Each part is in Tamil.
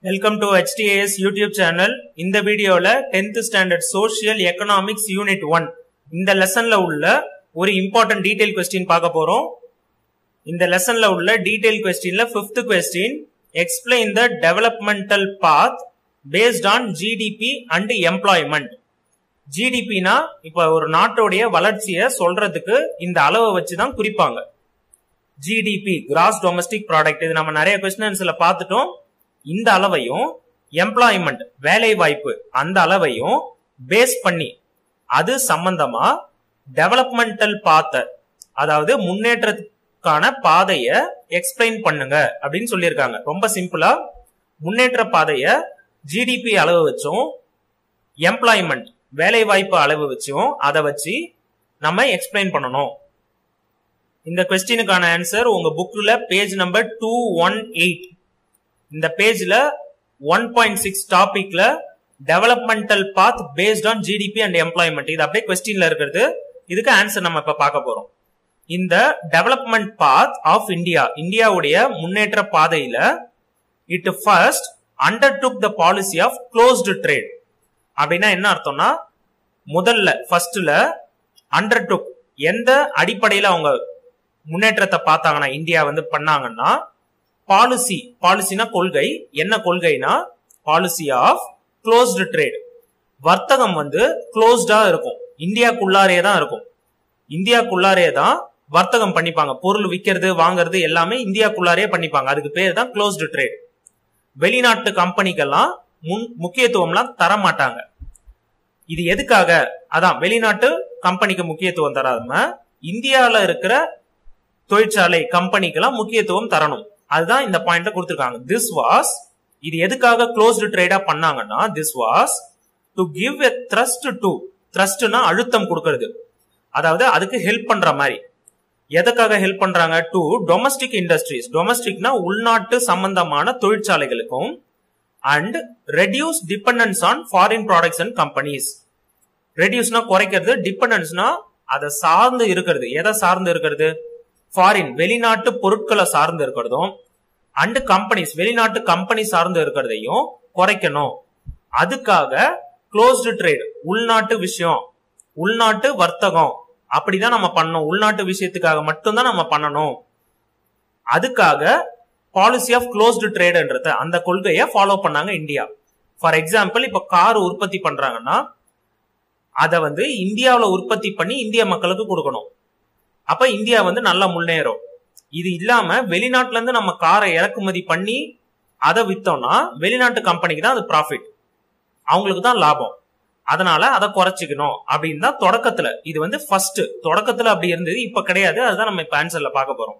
welcome to HTAS YouTube channel இந்த வீடியோல 10th standard social economics unit one இந்த லெசன்ல உள்ள ஒரு இம்பார்ட்டன்ட் டீடைல் கொஸ்டின் பார்க்க போறோம் இந்த லெசன்ல உள்ள டீடைல் கொஸ்டின்ல fifth question explain the developmental path based on GDP and employment ஜிடிபினா இப்ப ஒரு நாட்டுடைய வளர்ச்சியை சொல்றதுக்கு இந்த அளவை வச்சு தான் குறிப்பாங்க ஜிடிபி கிராஸ் டொமஸ்டிக் ப்ராடக்ட் இது நம்ம நிறைய கொஸ்டின்ஸ்ல பார்த்துட்டோம் இந்த அளவையும் எம்ப்ளாய்மெண்ட் வேலை வாய்ப்பு அந்த அளவையும் பேஸ் பண்ணி அது சம்பந்தமா டெவலப்மெண்டல் பாத்த அதாவது முன்னேற்றத்துக்கான பாதைய எக்ஸ்பிளைன் பண்ணுங்க அப்படின்னு சொல்லியிருக்காங்க ரொம்ப சிம்பிளா முன்னேற்ற பாதைய ஜிடிபி அளவு வச்சும் எம்ப்ளாய்மெண்ட் வேலை வாய்ப்பு அளவு வச்சும் அதை வச்சு நம்ம எக்ஸ்பிளைன் பண்ணணும் இந்த கொஸ்டினுக்கான ஆன்சர் உங்க புக்ல page number two one eight இந்த பேஜ்ல ஒன் பாயிண்ட் சிக்ஸ் டாபிக்ல developmental path based on GDP and employment இது அப்படியே கொஸ்டின்ல இருக்கிறது இதுக்கு ஆன்சர் நம்ம இப்ப பார்க்க போறோம் இந்த டெவலப்மெண்ட் பாத் ஆஃப் இந்தியா இந்தியாவுடைய முன்னேற்ற பாதையில it first under took the policy of closed trade அப்படின்னா என்ன அர்த்தம்னா முதல்ல ஃபர்ஸ்ட்ல அண்டர் டுக் எந்த அடிப்படையில அவங்க முன்னேற்றத்தை பார்த்தாங்கன்னா இந்தியா வந்து பண்ணாங்கன்னா பாலிசி பாலிசினா கொள்கை என்ன கொள்கைனா பாலிசி ஆஃப் க்ளோஸ்டு ட்ரேட் வர்த்தகம் வந்து க்ளோஸ்டா இருக்கும் இந்தியாக்குள்ளாரே தான் இருக்கும் இந்தியாக்குள்ளாரே தான் வர்த்தகம் பண்ணிப்பாங்க பொருள் விற்கிறது வாங்குறது எல்லாமே இந்தியாக்குள்ளாரே பண்ணிப்பாங்க அதுக்கு பேர் தான் க்ளோஸ்டு ட்ரேட் வெளிநாட்டு கம்பெனிக்கெல்லாம் முன் முக்கியத்துவம்லாம் தர மாட்டாங்க இது எதுக்காக அதான் வெளிநாட்டு கம்பெனிக்கு முக்கியத்துவம் தராம இந்தியாவில் இருக்கிற தொழிற்சாலை கம்பெனிக்கெல்லாம் முக்கியத்துவம் தரணும் அதுதான் இந்த பாயிண்ட கொடுத்துருக்காங்க திஸ் வாஸ் இது எதுக்காக க்ளோஸ்டு ட்ரேடா பண்ணாங்கன்னா this was to give a thrust to த்ரஸ்ட்னா அழுத்தம் கொடுக்கறது அதாவது அதுக்கு ஹெல்ப் பண்ற மாதிரி எதுக்காக ஹெல்ப் பண்றாங்க டு டொமஸ்டிக் இண்டஸ்ட்ரீஸ் டொமஸ்டிக்னா உள்நாட்டு சம்பந்தமான தொழிற்சாலைகளுக்கும் and reduce dependence on foreign products and companies ரெடியூஸ்னா குறைக்கிறது டிபெண்டன்ஸ்னா அதை சார்ந்து இருக்கிறது எதை சார்ந்து இருக்கிறது ஃபாரின் வெளிநாட்டு பொருட்களை சார்ந்து இருக்கிறதும் அண்ட் கம்பெனிஸ் வெளிநாட்டு கம்பெனி சார்ந்து இருக்கிறதையும் குறைக்கணும் அதுக்காக க்ளோஸ்டு ட்ரேட் உள்நாட்டு விஷயம் உள்நாட்டு வர்த்தகம் அப்படிதான் நம்ம பண்ணணும் உள்நாட்டு விஷயத்துக்காக மட்டும்தான் நம்ம பண்ணணும் அதுக்காக பாலிசி ஆஃப் க்ளோஸ்டு ட்ரேடுன்றத அந்த கொள்கையை ஃபாலோ பண்ணாங்க இந்தியா ஃபார் எக்ஸாம்பிள் இப்ப கார் உற்பத்தி பண்றாங்கன்னா அதை வந்து இந்தியாவில் உற்பத்தி பண்ணி இந்திய மக்களுக்கு கொடுக்கணும் அப்ப இந்தியா வந்து நல்லா முன்னேறும் இது இல்லாம வெளிநாட்டுல இருந்து நம்ம காரை இறக்குமதி பண்ணி அதை வித்தோம்னா வெளிநாட்டு கம்பெனிக்கு தான் அது ப்ராஃபிட் அவங்களுக்கு தான் லாபம் அதனால அதை குறைச்சிக்கணும் அப்படின்னு தான் தொடக்கத்துல இது வந்து ஃபர்ஸ்ட் தொடக்கத்துல அப்படி இருந்தது இப்ப கிடையாது அதுதான் நம்ம இப்ப ஆன்சர்ல பார்க்க போறோம்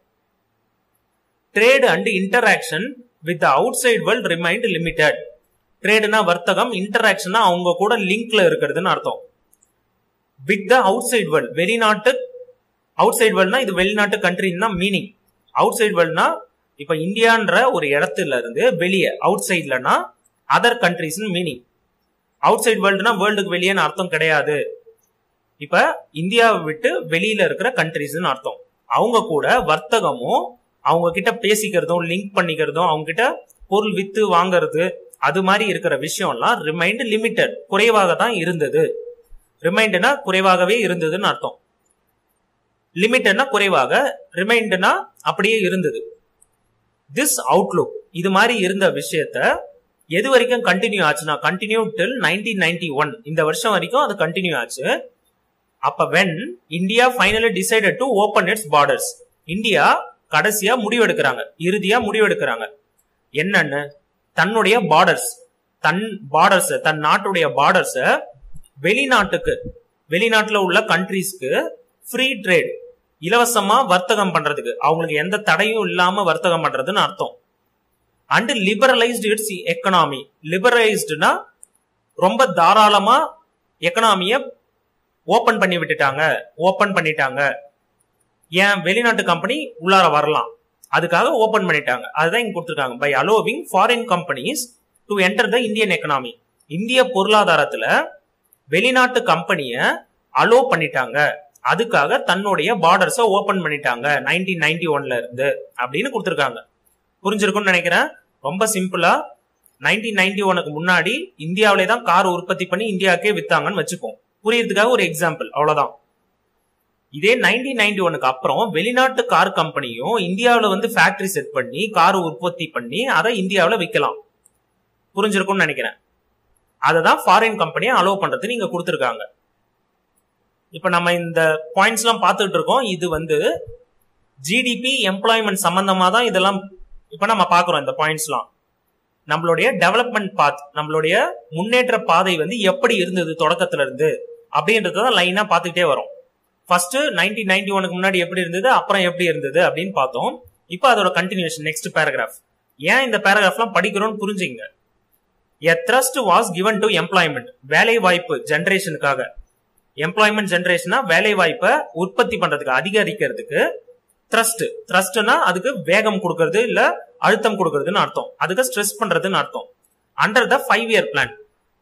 trade and interaction with outside world remained limited ட்ரேடுனா வர்த்தகம் இன்டராக்ஷனா அவங்க கூட லிங்க்ல இருக்கிறதுன்னு அர்த்தம் with the outside world வெளிநாட்டு அவுட் சைட் வேர்ல்ட்னா இது வெளிநாட்டு கண்ட்ரின்னு தான் மீனிங் அவுட் சைட் வேர்ல்ட்னா இப்ப இந்தியான்ற ஒரு இடத்துல இருந்து வெளியே அவுட் சைட்லனா other countries meaning outside வேர்ல்டுனா வேர்ல்டுக்கு வெளியேன்னு அர்த்தம் கிடையாது இப்ப இந்தியாவை விட்டு வெளியில இருக்கிற கண்ட்ரிஸ்னு அர்த்தம் அவங்க கூட வர்த்தகமும் அவங்க கிட்ட பேசிக்கிறதும் லிங்க் பண்ணிக்கிறதும் அவங்க கிட்ட பொருள் வித்து வாங்குறது அது மாதிரி இருக்கிற விஷயம்லாம் ரிமைண்ட் லிமிட்டட் குறைவாக தான் இருந்தது ரிமைண்டுனா குறைவாகவே இருந்ததுன்னு அர்த்தம் லிமிட்டட்னா குறைவாக ரிமைண்டுனா அப்படியே இருந்தது திஸ் அவுட்லுக் இது மாதிரி இருந்த விஷயத்த எது வரைக்கும் கண்டினியூ ஆச்சுன்னா continue till nineteen ninety one இந்த வருஷம் வரைக்கும் அது கண்டினியூ ஆச்சு அப்ப when India finally decided to open its borders India கடைசியா முடிவெடுக்கிறாங்க இறுதியா முடிவெடுக்கிறாங்க என்னன்னு தன்னுடைய பார்டர்ஸ் தன் பார்டர்ஸ் தன் நாட்டுடைய பார்டர்ஸ வெளிநாட்டுக்கு வெளிநாட்டுல உள்ள கண்ட்ரீஸ்க்கு ஃப்ரீ ட்ரேட் இலவசமா வர்த்தகம் பண்றதுக்கு அவங்களுக்கு எந்த தடையும் இல்லாம வர்த்தகம் பண்றதுன்னு அர்த்தம் அண்ட் லிபரலைஸ்டு இட்ஸ் எக்கனாமி லிபரலைஸ்டுனா ரொம்ப தாராளமா எக்கனாமிய ஓபன் பண்ணி விட்டுட்டாங்க ஓபன் பண்ணிட்டாங்க ஏன் வெளிநாட்டு கம்பெனி உள்ளார வரலாம் அதுக்காக ஓபன் பண்ணிட்டாங்க அதுதான் இங்க கொடுத்துருக்காங்க by allowing foreign companies to enter the Indian economy இந்திய பொருளாதாரத்துல வெளிநாட்டு கம்பெனிய அலோ பண்ணிட்டாங்க அதுக்காக தன்னுடைய பார்டர்ஸை ஓபன் பண்ணிட்டாங்க நைன்டீன் நைன்டி ஒன்ல இருந்து அப்படின்னு கொடுத்துருக்காங்க புரிஞ்சிருக்கும்னு நினைக்கிறேன் ரொம்ப சிம்பிளா நைன்டீன் நைன்டி ஒனுக்கு முன்னாடி இந்தியாவிலே தான் கார் உற்பத்தி பண்ணி இந்தியாவுக்கே வித்தாங்கன்னு வச்சுப்போம் புரியறதுக்காக ஒரு எக்ஸாம்பிள் அவ்வளவுதான் இதே நைன்டீன் நைன்டி ஒனுக்கு அப்புறம் வெளிநாட்டு கார் கம்பெனியும் இந்தியாவில் வந்து ஃபேக்டரி செட் பண்ணி கார் உற்பத்தி பண்ணி அதை இந்தியாவில் விற்கலாம் புரிஞ்சிருக்கும்னு நினைக்கிறேன் அதை தான் ஃபாரின் கம்பெனியை அலோவ் பண்றது நீங்க கொடுத்துருக்காங்க இப்ப நம்ம இந்த பாயிண்ட்ஸ் எல்லாம் பார்த்துட்டு இருக்கோம் இது வந்து ஜிடிபி எம்ப்ளாய்மெண்ட் சம்பந்தமா தான் இதெல்லாம் இப்ப நம்ம பாக்குறோம் இந்த பாயிண்ட்ஸ்லாம் நம்மளுடைய டெவலப்மெண்ட் பாத் நம்மளுடைய முன்னேற்ற பாதை வந்து எப்படி இருந்தது தொடக்கத்துல இருந்து அப்படின்றத லைனா பார்த்துக்கிட்டே வரும் ஃபர்ஸ்ட் நைன்டீன் நைன்டி ஒனுக்கு முன்னாடி எப்படி இருந்தது அப்புறம் எப்படி இருந்தது அப்படின்னு பார்த்தோம் இப்போ அதோட கண்டினியூஷன் நெக்ஸ்ட் பேராகிராஃப் ஏன் இந்த பேராகிராஃப்லாம் படிக்கிறோம்னு புரிஞ்சுங்க a thrust was given to employment வேலை வாய்ப்பு ஜென்ரேஷனுக்காக எம்ப்ளாய்மெண்ட் ஜென்ரேஷனா வேலை வாய்ப்பை உற்பத்தி பண்றதுக்கு அதிகரிக்கிறதுக்கு த்ரஸ்ட் த்ரஸ்ட்னா அதுக்கு வேகம் கொடுக்கறது இல்ல அழுத்தம் கொடுக்கறதுன்னு அர்த்தம் அதுக்கு ஸ்ட்ரெஸ் பண்றதுன்னு அர்த்தம் under the five year plan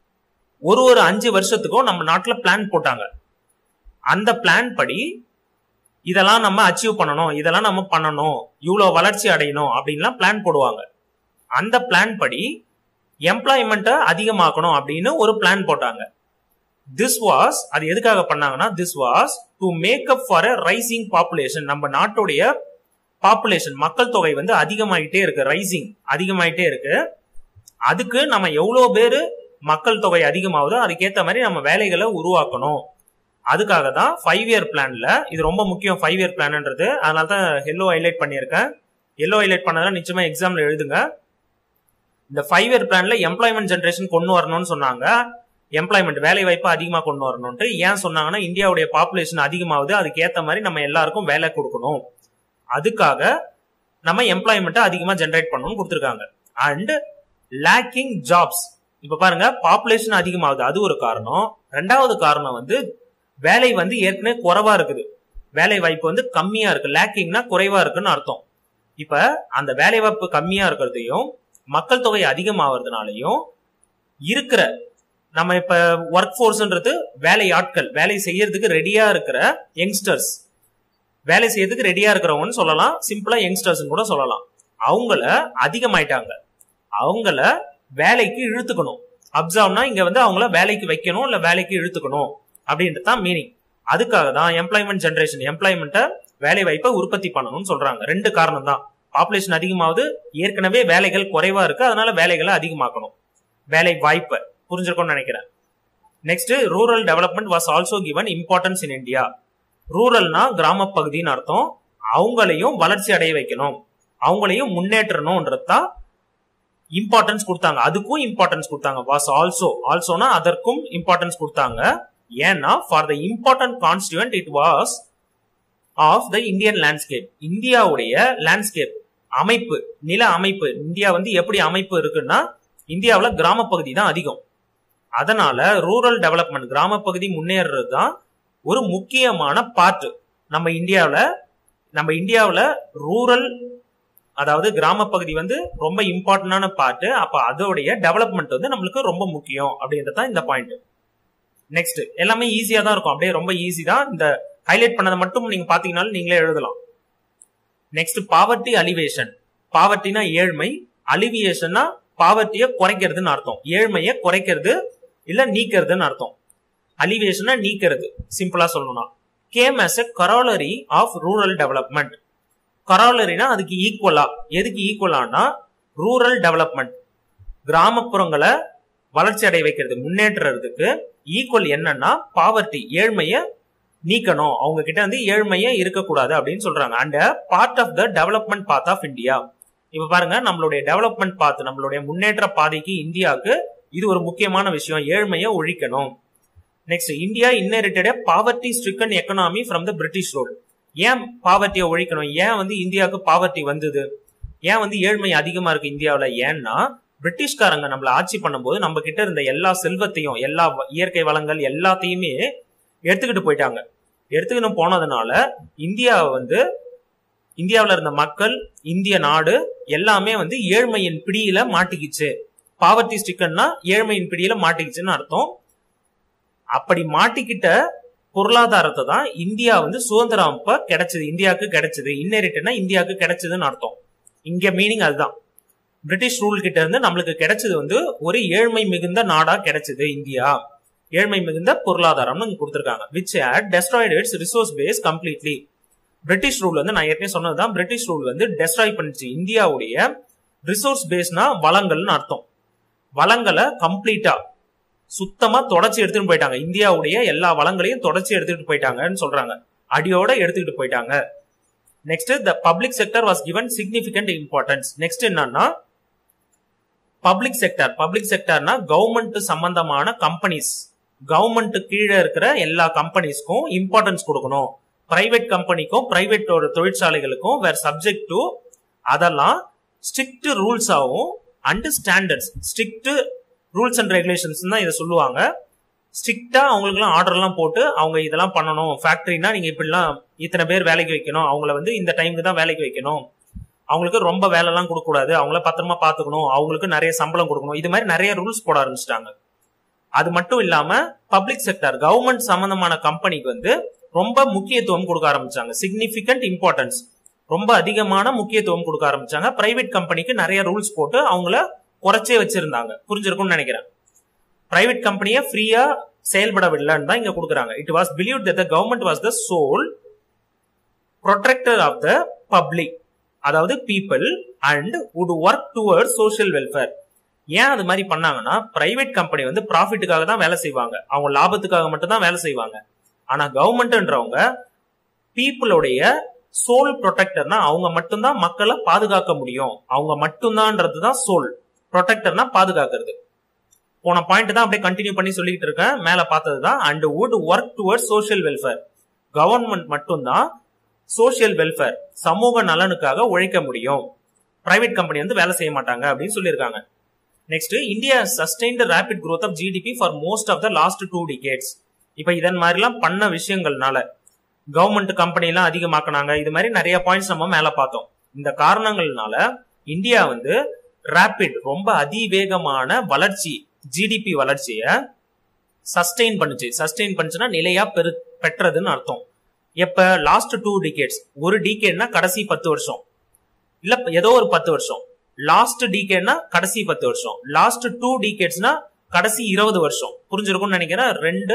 ஒரு ஒரு அஞ்சு வருஷத்துக்கும் நம்ம நாட்டுல பிளான் போட்டாங்க அந்த பிளான் படி இதெல்லாம் நம்ம அச்சீவ் பண்ணணும் இதெல்லாம் நம்ம பண்ணணும் இவ்வளவு வளர்ச்சி அடையணும் அப்படின்லாம் பிளான் போடுவாங்க அந்த பிளான் படி எம்ப்ளாய்மெண்ட்டை அதிகமாக்கணும் அப்படின்னு ஒரு பிளான் போட்டாங்க திஸ் வாஸ் அது எதுக்காக பண்ணாங்கன்னா this was to make up for a rising population நம்ம நாட்டுடைய பாப்புலேஷன் மக்கள் தொகை வந்து அதிகமாயிட்டே இருக்கு ரைசிங் அதிகமாயிட்டே இருக்கு அதுக்கு நம்ம எவ்வளவு பேரு மக்கள் தொகை அதிகமாகுதோ அதுக்கேற்ற மாதிரி நம்ம வேலைகளை உருவாக்கணும் அதுக்காக தான் ஃபைவ் இயர் பிளான்ல இது ரொம்ப முக்கியம் ஃபைவ் இயர் பிளான்ன்றது அதனால தான் எல்லோ ஹைலைட் பண்ணியிருக்கேன் எல்லோ ஹைலைட் பண்ணதெல்லாம் நிச்சயமா எக்ஸாம்ல எழுதுங்க இந்த ஃபைவ் இயர் பிளான்ல எம்ப்ளாய்மெண்ட் ஜென்ரேஷன் கொண்டு வரணும்னு சொன்னாங்க எம்ப்ளாய்மெண்ட் வேலை வாய்ப்பு அதிகமாக கொண்டு வரணும்ட்டு ஏன் சொன்னாங்கன்னா இந்தியாவுடைய பாப்புலேஷன் அதிகமாகுது அதுக்கு ஏற்ற மாதிரி நம்ம எல்லாருக்கும் வேலை கொடுக்கணும் அதுக்காக நம்ம எம்ப்ளாய்மெண்ட்டை அதிகமாக ஜென்ரேட் பண்ணணும்னு கொடுத்துருக்காங்க அண்ட் லேக்கிங் ஜாப்ஸ் இப்ப பாருங்க பாப்புலேஷன் அதிகமாகுது அது ஒரு காரணம் ரெண்டாவது காரணம் வந்து வேலை வந்து ஏற்கனவே குறைவா இருக்குது வேலை வாய்ப்பு வந்து கம்மியா இருக்கு லேக்கிங்னா குறைவா இருக்குன்னு அர்த்தம் இப்ப அந்த வேலை வாய்ப்பு கம்மியா இருக்கிறதையும் மக்கள் தொகை அதிகமாகிறதுனாலையும் இருக்கிற நம்ம இப்ப ஒர்க் ஃபோர்ஸ்ன்றது வேலை ஆட்கள் வேலை செய்யறதுக்கு ரெடியா இருக்கிற யங்ஸ்டர்ஸ் வேலை செய்யறதுக்கு ரெடியா இருக்கிறவங்கன்னு சொல்லலாம் சிம்பிளா யங்ஸ்டர்ஸ் கூட சொல்லலாம் அவங்கள அதிகமாயிட்டாங்க அவங்கள வேலைக்கு இழுத்துக்கணும் அப்சர்வ்னா இங்க வந்து அவங்கள வேலைக்கு வைக்கணும் இல்ல வேலைக்கு இழுத்துக்கணும் அப்படின்றது தான் மீனிங் அதுக்காக தான் எம்ப்ளாய்மெண்ட் ஜென்ரேஷன் எம்ப்ளாய்மெண்ட்டை வேலை வாய்ப்பை உற்பத்தி பண்ணணும்னு சொல்றாங்க ரெண்டு காரணம் தான் பாப்புலேஷன் அதிகமாவது ஏற்கனவே வேலைகள் குறைவா இருக்கு அதனால வேலைகளை அதிகமாக்கணும் வேலை வாய்ப்பை புரிஞ்சிருக்கும்னு நினைக்கிறேன் next rural development was also given importance in India ரூரல்னா கிராம பகுதின்னு அர்த்தம் அவங்களையும் வளர்ச்சி அடைய வைக்கணும் அவங்களையும் முன்னேற்றணும்ன்றது தான் இம்பார்ட்டன்ஸ் கொடுத்தாங்க அதுக்கும் இம்பார்ட்டன்ஸ் கொடுத்தாங்க வாஸ் ஆல்சோ ஆல்சோனா அதற்கும் இம்பார்ட்டன்ஸ் கொடுத்தாங்க ஏன்னா for the important constituent it was of the Indian landscape இந்தியாவுடைய லேண்ட்ஸ்கேப் அமைப்பு நில அமைப்பு இந்தியா வந்து எப்படி அமைப்பு இருக்குன்னா இந்தியாவில் கிராம பகுதி தான் அதிகம் அதனால ரூரல் டெவலப்மெண்ட் கிராம பகுதி முன்னேறது தான் ஒரு முக்கியமான பார்ட் நம்ம இந்தியாவில் நம்ம இந்தியாவில் ரூரல் அதாவது கிராம பகுதி வந்து ரொம்ப இம்பார்ட்டன்டான பார்ட் அப்ப அதோடைய டெவலப்மெண்ட் வந்து நம்மளுக்கு ரொம்ப முக்கியம் அப்படின்றது தான் இந்த பாயிண்ட் நெக்ஸ்ட் எல்லாமே ஈஸியா தான் இருக்கும் அப்படியே ரொம்ப ஈஸி தான் இந்த ஹைலைட் பண்ணதை மட்டும் நீங்க பாத்தீங்கன்னாலும் நீங்களே எழுதலாம் நெக்ஸ்ட் பாவர்ட்டி அலிவேஷன் பாவர்ட்டினா ஏழ்மை அலிவியேஷன்னா பாவர்ட்டியை குறைக்கிறதுன்னு அர்த்தம் ஏழ்மையை குறைக்கிறது இல்ல நீக்கிறதுன்னு அர்த்தம் அலிவேஷனா நீக்கிறது சிம்பிளா சொல்லணும்னா came as a corollary of rural development கரோலரினா அதுக்கு ஈக்குவலா எதுக்கு ஈக்குவலானா ரூரல் டெவலப்மெண்ட் கிராமப்புறங்களை வளர்ச்சி அடைய வைக்கிறது முன்னேற்றத்துக்கு ஈக்குவல் என்னன்னா பாவர்ட்டி ஏழ்மைய நீக்கணும் அவங்க கிட்ட வந்து ஏழ்மையே இருக்கக்கூடாது அப்படின்னு சொல்றாங்க and part of the development path of India இப்ப பாருங்க நம்மளுடைய டெவலப்மெண்ட் பாத் நம்மளுடைய முன்னேற்ற பாதைக்கு இந்தியாவுக்கு இது ஒரு முக்கியமான விஷயம் ஏழ்மையை ஒழிக்கணும் next India inherited poverty stricken economy from the British rule ஏன் பாவர்ட்டியை ஒழிக்கணும் ஏன் வந்து இந்தியாவுக்கு பாவர்ட்டி வந்தது ஏன் வந்து ஏழ்மை அதிகமா இருக்கு இந்தியாவில் ஏன்னா பிரிட்டிஷ்காரங்க நம்மள ஆட்சி பண்ணும்போது நம்ம கிட்ட இருந்த எல்லா செல்வத்தையும் எல்லா இயற்கை வளங்கள் எல்லாத்தையுமே எடுத்துக்கிட்டு போயிட்டாங்க எடுத்துக்கிட்டு போனதுனால இந்தியா வந்து இந்தியாவில் இருந்த மக்கள் இந்திய நாடு எல்லாமே வந்து ஏழ்மையின் பிடியில மாட்டிக்கிச்சு பாவர்ட்டி ஸ்டிக்கர்னா ஏழ்மையின் பிடியில மாட்டிக்கிச்சுன்னு அர்த்தம் அப்படி மாட்டிக்கிட்ட பொருளாதாரத்தை தான் இந்தியா வந்து சுதந்திரம் அப்ப கிடைச்சது இந்தியாவுக்கு கிடைச்சது இன்னெரிட்டனா இந்தியாவுக்கு கிடைச்சதுன்னு அர்த்தம் இங்க மீனிங் அதுதான் பிரிட்டிஷ் ரூல் கிட்ட இருந்து நம்மளுக்கு கிடைச்சது வந்து ஒரு ஏழ்மை மிகுந்த நாடா கிடைச்சது இந்தியா ஏழ்மை மிகுந்த பொருளாதாரம்னு இங்க கொடுத்திருக்காங்க which had destroyed its resource base completely British rule வந்து நான் ஏற்கனவே சொன்னதுதான் பிரிட்டிஷ் ரூல் வந்து டெஸ்ட்ராய் பண்ணிச்சு இந்தியாவுடைய ரிசோர்ஸ் பேஸ்னா வளங்கள்னு அர்த்தம் வளங்களை கம்ப்ளீட்டா சுத்தமா தொடச்சி எடுத்துட்டு போயிட்டாங்க இந்தியாவுடைய எல்லா வளங்களையும் தொடச்சி எடுத்துட்டு போயிட்டாங்கன்னு சொல்றாங்க அடியோட எடுத்துக்கிட்டு போயிட்டாங்க next the public sector was given significant importance next என்னன்னா பப்ளிக் செக்டர் பப்ளிக் செக்டர்னா கவர்மெண்ட் சம்பந்தமான கம்பெனிஸ் கவர்மெண்ட் கீழே இருக்கிற எல்லா கம்பெனிஸ்க்கும் இம்பார்ட்டன்ஸ் கொடுக்கணும் பிரைவேட் கம்பெனிக்கும் பிரைவேட் தொழிற்சாலைகளுக்கும் வேற சப்ஜெக்ட் டு அதெல்லாம் ஸ்ட்ரிக்ட் ரூல்ஸாகவும் அண்ட் standards strict rules and regulations தான் இதை சொல்லுவாங்க ஸ்ட்ரிக்டா அவங்களுக்குலாம் ஆர்டர்லாம் போட்டு அவங்க இதெல்லாம் பண்ணணும் ஃபேக்டரினா நீங்க இப்படிலாம் இத்தனை பேர் வேலைக்கு வைக்கணும் அவங்கள வந்து இந்த டைமுக்கு தான் வேலைக்கு வைக்கணும் அவங்களுக்கு ரொம்ப வேலைலாம் கொடுக்கக்கூடாது அவங்கள பத்திரமா பாத்துக்கணும் அவங்களுக்கு நிறைய சம்பளம் கொடுக்கணும் இது மாதிரி நிறைய ரூல்ஸ் போட ஆரம்பிச்சிட்டாங்க அது மட்டும் இல்லாம பப்ளிக் செக்டர் கவர்மெண்ட் சம்பந்தமான கம்பெனிக்கு வந்து ரொம்ப முக்கியத்துவம் கொடுக்க ஆரம்பிச்சாங்க சிக்னிபிகண்ட் இம்பார்ட்டன்ஸ் ரொம்ப அதிகமான முக்கியத்துவம் கொடுக்க ஆரம்பிச்சாங்க பிரைவேட் கம்பெனிக்கு நிறைய ரூல்ஸ் போட்டு அவங்கள குறைச்சே வச்சிருந்தாங்க புரிஞ்சிருக்கும்னு நினைக்கிறேன் பிரைவேட் கம்பெனியை ஃப்ரீயா செயல்படவில்லைன்னு தான் இங்க கொடுக்குறாங்க it was believe that the government was the sole protector of the public அதாவது people and would work toward social welfare ஏன் அது மாதிரி பண்ணாங்கன்னா பிரைவேட் கம்பெனி வந்து ப்ராஃபிட்டுக்காக தான் வேலை செய்வாங்க அவங்க லாபத்துக்காக மட்டும் தான் வேலை செய்வாங்க ஆனா கவர்மெண்ட்ன்றவங்க பீப்புளுடைய சோல் ப்ரொடெக்டர்னா அவங்க மட்டும்தான் மக்களை பாதுகாக்க முடியும் அவங்க மட்டும்தான்ன்றது தான் சோல் ப்ரொடெக்டர்னா பாதுகாக்கிறது போன பாயிண்ட் தான் அப்படியே கண்டினியூ பண்ணி சொல்லிட்டு இருக்கேன் மேல பார்த்தது தான் and would work toward social welfare government மட்டும்தான் சோஷியல் வெல்ஃபேர் சமூக நலனுக்காக உழைக்க முடியும் பிரைவேட் கம்பெனி வந்து வேலை செய்ய மாட்டாங்க அப்படின்னு சொல்லியிருக்காங்க next India sustained rapid growth of GDP for most of the last two decades இப்போ இதன் மாதிரிலாம் பண்ண விஷயங்கள்னால கவர்மெண்ட் கம்பெனி எல்லாம் அதிகமாக்குனாங்க இது மாதிரி நிறைய பாயிண்ட்ஸ் நம்ம மேல பார்த்தோம் இந்த காரணங்கள்னால இந்தியா வந்து ரேபிட் ரொம்ப அதிவேகமான வளர்ச்சி ஜிடிபி வளர்ச்சியை சஸ்டெயின் பண்ணுச்சு சஸ்டெயின் பண்ணுச்சுன்னா நிலையா பெரு பெற்றதுன்னு அர்த்தம் எப்ப லாஸ்ட் டூ டிகேட்ஸ் ஒரு டிகேட்னா கடைசி பத்து வருஷம் இல்ல ஏதோ ஒரு பத்து வருஷம் லாஸ்ட் டிகேட்னா கடைசி பத்து வருஷம் லாஸ்ட் டூ டிகேட்ஸ்னா கடைசி இருபது வருஷம் புரிஞ்சிருக்கும்னு நினைக்கிறேன் ரெண்டு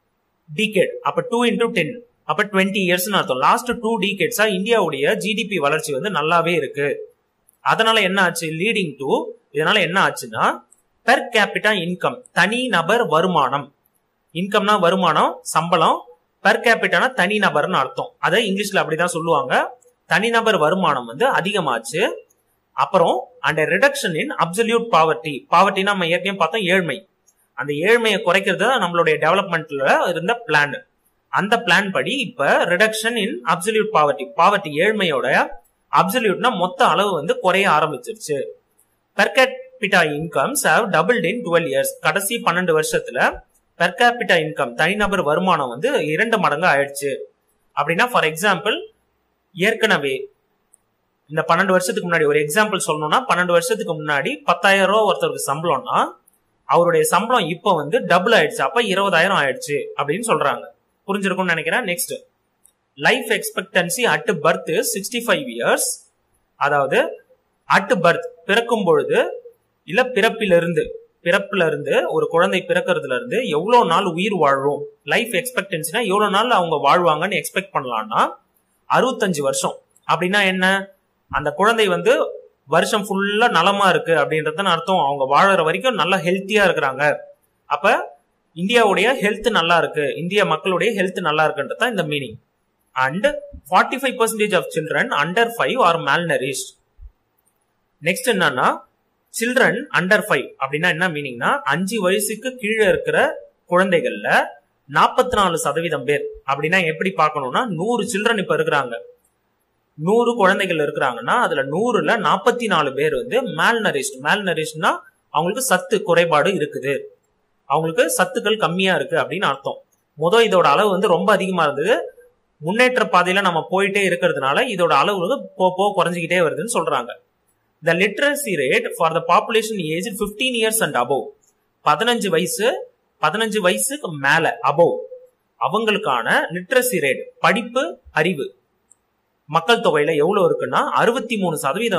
டிகேட் அப்ப டூ இன்டூ டென் அப்ப டுவெண்ட்டி இயர்ஸ்னு அர்த்தம் லாஸ்ட் டூ டிகேட்ஸா இந்தியாவுடைய ஜிடிபி வளர்ச்சி வந்து நல்லாவே இருக்கு அதனால என்ன ஆச்சு லீடிங் டு இதனால என்ன ஆச்சுன்னா பெர் கேபிட்டா இன்கம் தனி நபர் வருமானம் இன்கம்னா வருமானம் சம்பளம் பெர் கேபிட்டானா தனி நபர்னு அர்த்தம் அதை இங்கிலீஷ்ல அப்படிதான் சொல்லுவாங்க தனிநபர் வருமானம் வந்து அதிகமாச்சு அப்புறம் and reduction in absolute poverty பாவர்ட்டினா நம்ம ஏற்கனவே பார்த்தோம் ஏழ்மை அந்த ஏழ்மையை குறைக்கிறது தான் நம்மளுடைய டெவலப்மெண்ட்ல இருந்த பிளான் அந்த பிளான் படி இப்ப reduction in absolute poverty poverty ஏழ்மையோட அப்சல்யூட்னா மொத்த அளவு வந்து குறைய ஆரம்பிச்சிருச்சு per capita incomes have doubled in twelve years கடைசி பன்னெண்டு வருஷத்துல பெர் கேபிட்டா இன்கம் தனிநபர் வருமானம் வந்து இரண்டு மடங்கு ஆயிடுச்சு அப்படின்னா ஃபார் எக்ஸாம்பிள் ஏற்கனவே இந்த பன்னெண்டு வருஷத்துக்கு முன்னாடி ஒரு எக்ஸாம்பிள் சொல்லணும்னா பன்னெண்டு வருஷத்துக்கு முன்னாடி பத்தாயிரம் ரூபா ஒருத்தருக்கு சம்பளம்னா அவருடைய சம்பளம் இப்போ வந்து டபுள் ஆயிடுச்சு அப்ப இருபதாயிரம் ஆயிடுச்சு அப்படின்னு சொல்றாங்க புரிஞ்சிருக்கும்னு நினைக்கிறேன் next life expectancy at birth sixty five years அதாவது அட் பர்த் பிறக்கும் பொழுது இல்ல பிறப்பிலிருந்து பிறப்புல இருந்து ஒரு குழந்தை பிறக்கிறதுல இருந்து எவ்வளவு நாள் உயிர் வாழும் லைஃப் எக்ஸ்பெக்டன்சினா எவ்வளவு நாள் அவங்க வாழ்வாங்கன்னு எக்ஸ்பெக்ட் பண்ணலாம்னா அறுபத்தஞ்சு வருஷம் அப்படின்னா என்ன அந்த குழந்தை வந்து வருஷம் ஃபுல்லா நலமா இருக்கு அப்படின்றதுன்னு அர்த்தம் அவங்க வாழற வரைக்கும் நல்லா ஹெல்த்தியா இருக்கிறாங்க அப்ப இந்தியாவுடைய ஹெல்த் நல்லா இருக்கு இந்திய மக்களுடைய ஹெல்த் நல்லா இருக்குன்றது தான் இந்த meaning and forty five percentage of children under five are malnourished next என்னன்னா சில்ட்ரன் அண்டர் ஃபைவ் அப்படின்னா என்ன மீனிங்னா அஞ்சு வயசுக்கு கீழே இருக்கிற குழந்தைகள்ல நாற்பத்தி நாலு சதவீதம் பேர் அப்படின்னா எப்படி பார்க்கணும்னா நூறு சில்ட்ரன் இப்ப இருக்கிறாங்க நூறு குழந்தைகள் இருக்கிறாங்கன்னா அதுல நூறுல நாற்பத்தி நாலு பேர் வந்து மேல் நரிஷ்ட் மேல் நரிஷ்ட்னா அவங்களுக்கு சத்து குறைபாடு இருக்குது அவங்களுக்கு சத்துக்கள் கம்மியா இருக்கு அப்படின்னு அர்த்தம் முதல் இதோட அளவு வந்து ரொம்ப அதிகமா இருந்தது முன்னேற்ற பாதையில நம்ம போயிட்டே இருக்கிறதுனால இதோட அளவு வந்து போ போ குறைஞ்சிக்கிட்டே வருதுன்னு சொல்றாங்க the literacy rate for the population age fifteen years and above பதினஞ்சு வயசு பதினஞ்சு வயசுக்கு மேல அபவ் அவங்களுக்கான லிட்ரஸி ரேட் படிப்பு அறிவு மக்கள் தொகையில எவ்வளவு இருக்குன்னா அறுபத்தி மூணு சதவீதம் இருக்கான்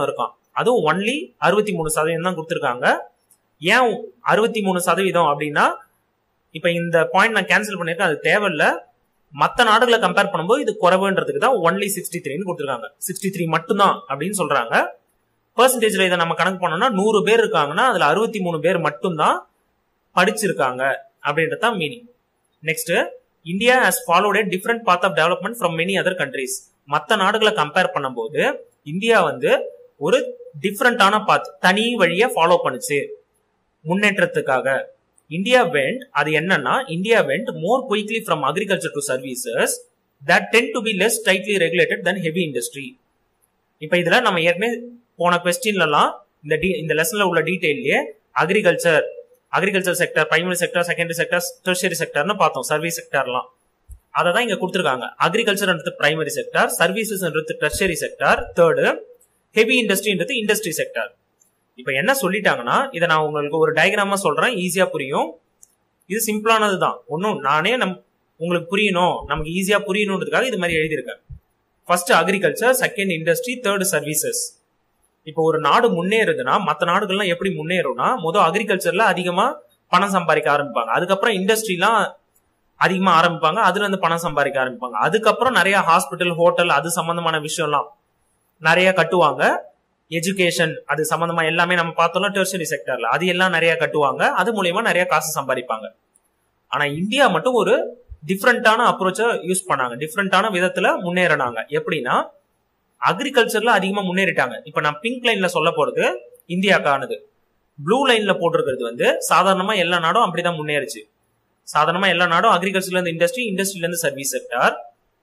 அதுவும் ஒன்லி அறுபத்தி மூணு சதவீதம் தான் கொடுத்துருக்காங்க ஏன் அறுபத்தி மூணு சதவீதம் அப்படின்னா இப்ப இந்த பாயிண்ட் நான் கேன்சல் பண்ணிருக்கேன் அது தேவையில்ல மத்த நாடுகளை கம்பேர் பண்ணும்போது இது குறைவுன்றதுக்கு தான் ஒன்லி சிக்ஸ்டி த்ரீன்னு கொடுத்துருக்காங்க சிக்ஸ்டி த்ரீ மட்டும்தான் அப்படின்னு சொல்றாங்க பெர்சன்டேஜ்ல இதை நம்ம கணக்கு பண்ணோம்னா நூறு பேர் இருக்காங்கன்னா அதுல அறுபத்தி மூணு பேர் மட்டும்தான் படிச்சிருக்காங்க அப்படின்றது தான் meaning next India has followed a different path of development from many other countries மற்ற நாடுகளை கம்பேர் பண்ணும்போது இந்தியா வந்து ஒரு டிஃப்ரெண்டான பாத் தனி வழியை ஃபாலோ பண்ணுச்சு முன்னேற்றத்துக்காக இந்தியா வெண்ட் அது என்னன்னா India went more quickly from agriculture to services that tend to be less tightly regulated than heavy industry இப்போ இதுல நம்ம ஏற்கனவே போன கொஸ்டின்லலாம் இந்த டி இந்த லெசன்ல உள்ள டீடைல்லையே agriculture agriculture sector primary sector secondary sector tertiary செக்டர்னு பார்த்தோம் சர்வீஸ் செக்டர்லாம் அதை தான் இங்க கொடுத்துருக்காங்க அக்ரிகல்ச்சர்ன்றது பிரைமரி செக்டர் சர்வீசஸ்ன்றது டெர்ஷரி செக்டர் தேர்டு ஹெவி இண்டஸ்ட்ரின்றது இண்டஸ்ட்ரி செக்டர் இப்போ என்ன சொல்லிட்டாங்கன்னா இதை நான் உங்களுக்கு ஒரு டயக்ராமா சொல்றேன் ஈஸியா புரியும் இது சிம்பிளானது தான் ஒன்றும் நானே நம் உங்களுக்கு புரியணும் நமக்கு ஈஸியா புரியணுன்றதுக்காக இது மாதிரி எழுதியிருக்கேன் first agriculture second industry third services இப்போ ஒரு நாடு முன்னேறுதுன்னா மற்ற நாடுகள்லாம் எப்படி முன்னேறும்னா முதல் அக்ரிகல்ச்சர்ல அதிகமா பணம் சம்பாதிக்க ஆரம்பிப்பாங்க அதுக்கப்புறம் இண்டஸ்ட்ரிலாம் அதிகமா ஆரம்பிப்பாங்க அதுல இருந்து பணம் சம்பாதிக்க ஆரம்பிப்பாங்க அதுக்கப்புறம் நிறைய ஹாஸ்பிட்டல் ஹோட்டல் அது சம்பந்தமான விஷயம்லாம் நிறைய கட்டுவாங்க எஜுகேஷன் அது சம்பந்தமா எல்லாமே நம்ம பார்த்தோம்னா டெர்ஷரி செக்டர்ல அது எல்லாம் நிறைய கட்டுவாங்க அது மூலியமா நிறைய காசு சம்பாதிப்பாங்க ஆனா இந்தியா மட்டும் ஒரு டிஃப்ரெண்டான அப்ரோச்சை யூஸ் பண்ணாங்க டிஃப்ரெண்டான விதத்துல முன்னேறினாங்க எப்படின்னா அக்ரிகல்ச்சர்ல அதிகமா முன்னேறிட்டாங்க இப்ப நான் பிங்க் லைன்ல சொல்ல போறது இந்தியாக்கானது ப்ளூ லைன்ல போட்டிருக்கிறது வந்து சாதாரணமா எல்லா நாடும் அப்படிதான் முன்னேறிச்சு சாதாரணமா எல்லா நாடும் அக்ரிகல்ச்சர்ல இருந்து இண்டஸ்ட்ரி இண்டஸ்ட்ரியில இருந்து சர்வீஸ் செக்டார்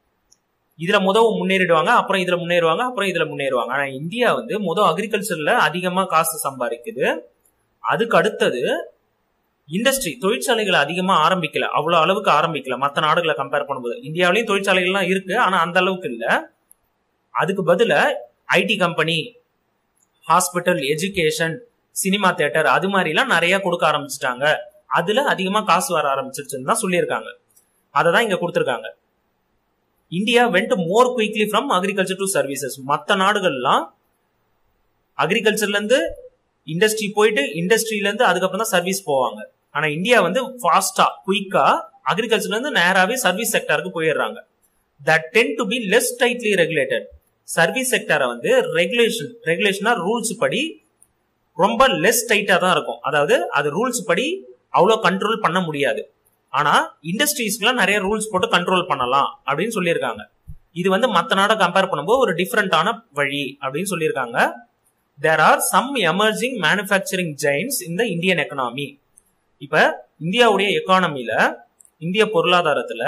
இதுல முதல் முன்னேறிடுவாங்க அப்புறம் இதுல முன்னேறுவாங்க அப்புறம் இதுல முன்னேறுவாங்க ஆனா இந்தியா வந்து முதல் அக்ரிகல்ச்சர்ல அதிகமா காசு சம்பாதிக்குது அதுக்கு அடுத்தது இண்டஸ்ட்ரி தொழிற்சாலைகளை அதிகமா ஆரம்பிக்கல அவ்வளவு அளவுக்கு ஆரம்பிக்கல மற்ற நாடுகளை கம்பேர் பண்ணும்போது இந்தியாவிலயும் தொழிற்சாலைகள்லாம் இருக்கு ஆனா அந்த அளவுக்கு இல்ல அதுக்கு பதில IT company hospital education cinema theatre அது மாதிரிலாம் நிறைய கொடுக்க ஆரம்பிச்சிட்டாங்க அதுல அதிகமா காசு வர ஆரம்பிச்சிருச்சுன்னு தான் சொல்லியிருக்காங்க அதை தான் இங்க கொடுத்துருக்காங்க India went more quickly from agriculture to services மற்ற நாடுகள்லாம் அக்ரிகல்ச்சர்ல இருந்து இண்டஸ்ட்ரி போயிட்டு இண்டஸ்ட்ரியில இருந்து அதுக்கப்புறம் தான் சர்வீஸ் போவாங்க ஆனா இந்தியா வந்து ஃபாஸ்டா குயிக்கா அக்ரிகல்ச்சர்ல இருந்து நேராவே சர்வீஸ் செக்டருக்கு போயிடுறாங்க that tend to be less tightly regulated service செக்டரை வந்து ரெகுலேஷன் ரெகுலேஷனா ரூல்ஸ் படி ரொம்ப லெஸ் டைட்டா தான் இருக்கும் அதாவது அது ரூல்ஸ் படி அவ்வளோ கண்ட்ரோல் பண்ண முடியாது ஆனா இண்டஸ்ட்ரீஸ்க்குலாம் நிறைய ரூல்ஸ் போட்டு கண்ட்ரோல் பண்ணலாம் அப்படின்னு சொல்லியிருக்காங்க இது வந்து மற்ற நாடை கம்பேர் பண்ணும்போது ஒரு டிஃப்ரெண்டான வழி அப்படின்னு சொல்லியிருக்காங்க there are some emerging manufacturing giants இந்த இந்தியன் எக்கனாமி இப்ப இந்தியாவுடைய எக்கானமில இந்திய பொருளாதாரத்துல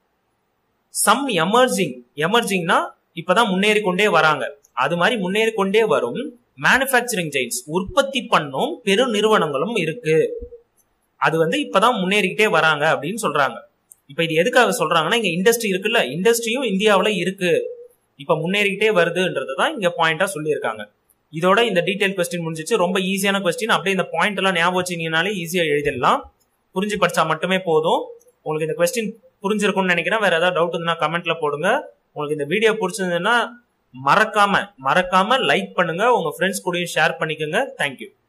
சம் எமர்ஜிங் எமர்ஜிங்னா இப்பதான் முன்னேறி கொண்டே வராங்க அது மாதிரி முன்னேறி கொண்டே வரும் மேனுஃபேக்சரிங் ஜெயின்ஸ் உற்பத்தி பண்ணும் பெரு நிறுவனங்களும் இருக்கு அது வந்து இப்பதான் முன்னேறிக்கிட்டே வராங்க அப்படின்னு சொல்றாங்க இப்ப இது எதுக்காக சொல்றாங்கன்னா இங்க இண்டஸ்ட்ரி இருக்குல்ல இண்டஸ்ட்ரியும் இந்தியாவுல இருக்கு இப்ப முன்னேறிக்கிட்டே வருதுன்றது தான் இங்க பாயிண்டா சொல்லியிருக்காங்க இதோட இந்த டீடைல் கொஸ்டின் முடிஞ்சிச்சு ரொம்ப ஈஸியான கொஸ்டின் அப்படியே இந்த பாயிண்ட் எல்லாம் ஞாபகம் வச்சீங்கனாலே ஈஸியா எழுதிடலாம் புரிஞ்சு படிச்சா மட்டுமே போதும் உங்களுக்கு இந்த கொஸ்டின் புரிஞ்சிருக்கும்னு நினைக்கிறேன் வேற ஏதாவது டவுட் இருந்தா கமெண்ட்ல போடுங்க உங்களுக்கு இந்த வீடியோ பிடிச்சிருந்ததுன்னா மறக்காம மறக்காம லைக் பண்ணுங்க உங்க ஃப்ரெண்ட்ஸ் கூடயும் ஷேர் பண்ணிக்கோங்க தேங்க்யூ